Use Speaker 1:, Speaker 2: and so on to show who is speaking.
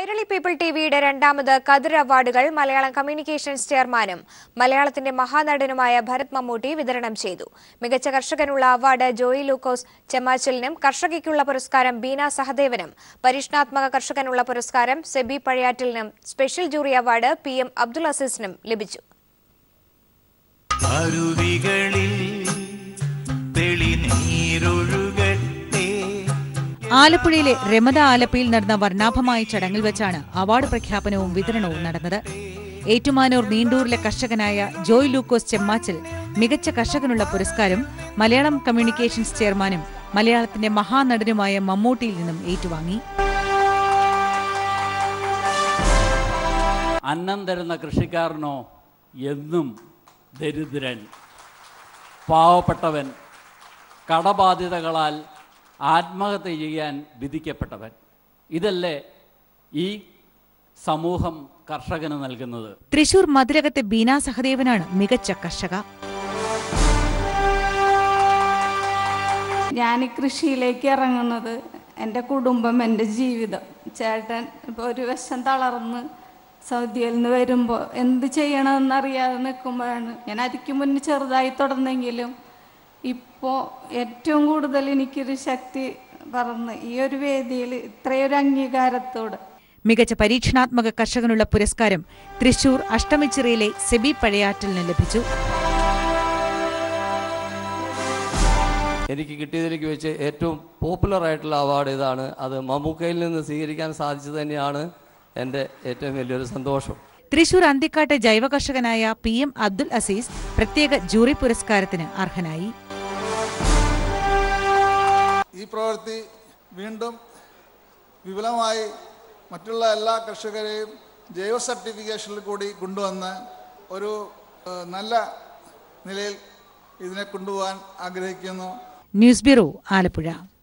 Speaker 1: Kairali people ടിവിയുടെ രണ്ടാമത് കതിർ അവാർഡുകൾ മലയാളം കമ്മ്യൂണിക്കേഷൻസ് ചെയർമാനും മലയാളത്തിന്റെ മഹാനടനുമായ ഭരത് മമ്മൂട്ടി വിതരണം ചെയ്തു മികച്ച കർഷകനുള്ള അവാർഡ് ജോയി ലൂക്കോസ് ചെമ്മാച്ചലിനും കർഷകയ്ക്കുള്ള പുരസ്കാരം ബീന സഹദേവനും പരീക്ഷണാത്മക കർഷകനുള്ള പുരസ്കാരം സെബി പഴയാറ്റിലിനും special jury award P M Abdul അസീസിനും ലഭിച്ചു
Speaker 2: അരുവികളിൽ തെളിനീരൊഴുകട്ടെ
Speaker 3: ആലപ്പുഴയിലെ രമത ആലപ്പിയിൽ നടന്ന വർണ്ണാഭമായ ചടങ്ങിൽ വെച്ചാണ് അവാർഡ് പ്രഖ്യാപനവും വിതരണവും നടന്നത് ഏറ്റുമാനൂർ നീണ്ടൂരിലെ കർഷകനായ ജോയ് ലൂക്കോസ് ചെമ്മാച്ചൽ മികച്ച കർഷകനുള്ള പുരസ്കാരം മലയാളം കമ്മ്യൂണിക്കേഷൻസ് ചെയർമാനും മലയാളത്തിന്റെ മഹാനടനുമായ മമ്മൂട്ടിയിൽ നിന്നും ഏറ്റുവാങ്ങി
Speaker 4: അന്നം തരുന്ന കൃഷിക്കാരനോ എന്നും ദരിദ്രൻ പാവപ്പെട്ടവൻ കടബാധ്യതകളാൽ ആത്മഹത്യ ചെയ്യാൻ വിധിക്കപ്പെട്ടവൻ ഇതല്ലേ ഈ സമൂഹം കർഷകന് നൽകുന്നത്
Speaker 3: തൃശൂർ മതിലകത്തെ ബീന സഹദേവനാണ് മികച്ച കർഷക
Speaker 5: ഞാൻ ഈ കൃഷിയിലേക്ക് ഇറങ്ങുന്നത് എൻ്റെ കുടുംബം എൻ്റെ ജീവിതം ചേട്ടൻ ഇപ്പോൾ ഒരു വശം തളർന്ന് സൗദിയിൽ നിന്ന് വരുമ്പോൾ എന്ത് ചെയ്യണമെന്നറിയാതെ നിൽക്കുമ്പോഴാണ് ഞാൻ അതിക്ക് മുന്നേ ചെറുതായി തുടർന്നെങ്കിലും ഇപ്പോൾ ഏറ്റവും കൂടുതൽ എനിക്കൊരു ശക്തി പറന്ന് ഈ ഒരു വേദിയിൽ ഇത്രയൊരു അംഗീകാരത്തോട്
Speaker 3: മികച്ച പരീക്ഷണാത്മക കർഷകനുള്ള പുരസ്കാരം തൃശൂർ അഷ്ടമിച്ചിറയിലെ സെബി പഴയാറ്റലിന് ലഭിച്ചു
Speaker 6: എനിക്ക് കിട്ടിയതിലേക്ക് വെച്ച് ഏറ്റവും പോപ്പുലർ ആയിട്ടുള്ള അവാർഡ് ഇതാണ് അത് മമ്മൂക്കയിൽ നിന്ന് സ്വീകരിക്കാൻ സാധിച്ചത് തന്നെയാണ് എൻ്റെ ഏറ്റവും വലിയൊരു സന്തോഷം
Speaker 3: തൃശൂർ അന്തിക്കാട്ടെ ജൈവ കർഷകനായ പി എം അബ്ദുൽ അസീസ് പ്രത്യേക ജൂറി പുരസ്കാരത്തിന് അർഹനായി
Speaker 7: ഈ പ്രവൃത്തി വീണ്ടും വിപുലമായി മറ്റുള്ള എല്ലാ കർഷകരെയും ജൈവ സർട്ടിഫിക്കേഷനിൽ കൂടി കൊണ്ടുവന്ന് ഒരു ഏഹ്, നല്ല നിലയിൽ ഇതിനെ കൊണ്ടുപോകാൻ ആഗ്രഹിക്കുന്നു
Speaker 3: ന്യൂസ് ബ്യൂറോ ആലപ്പുഴ